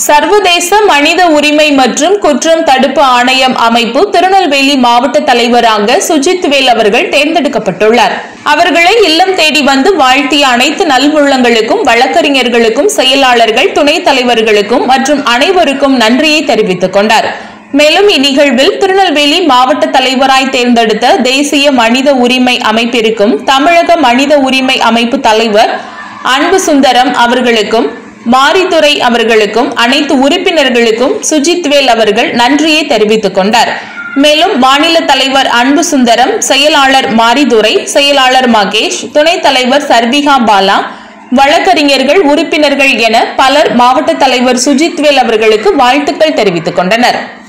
சர்வதேச மனித உரிமை மற்றும் குற்றம் தடுப்பு ஆணையம் அமைப்பு திருநெல்வேலி மாவட்ட தலைவராக சுஜித் வேல் அவர்கள் தேர்ந்தெடுக்கப்பட்டுள்ளார் அவர்களை இல்லம் தேடி வந்து வாழ்த்திய அனைத்து நல்வுள்ளங்களுக்கும் வழக்கறிஞர்களுக்கும் செயலாளர்கள் துணைத் தலைவர்களுக்கும் மற்றும் அனைவருக்கும் நன்றியை தெரிவித்துக் கொண்டார் மேலும் இந்நிகழ்வில் திருநெல்வேலி மாவட்ட தலைவராய் தேர்ந்தெடுத்த தேசிய மனித உரிமை அமைப்பிற்கும் தமிழக மனித உரிமை அமைப்பு தலைவர் அன்பு சுந்தரம் அவர்களுக்கும் மாரித்துறை அவர்களுக்கும் அனைத்து உறுப்பினர்களுக்கும் சுஜித்வேல் அவர்கள் நன்றியை தெரிவித்துக் கொண்டார் மேலும் மாநில தலைவர் அன்பு சுந்தரம் செயலாளர் மாரிதுரை செயலாளர் மகேஷ் துணைத் தலைவர் சர்பிகா பாலா வழக்கறிஞர்கள் உறுப்பினர்கள் என பலர் மாவட்ட தலைவர் சுஜித்வேல் அவர்களுக்கு வாழ்த்துக்கள் தெரிவித்துக் கொண்டனர்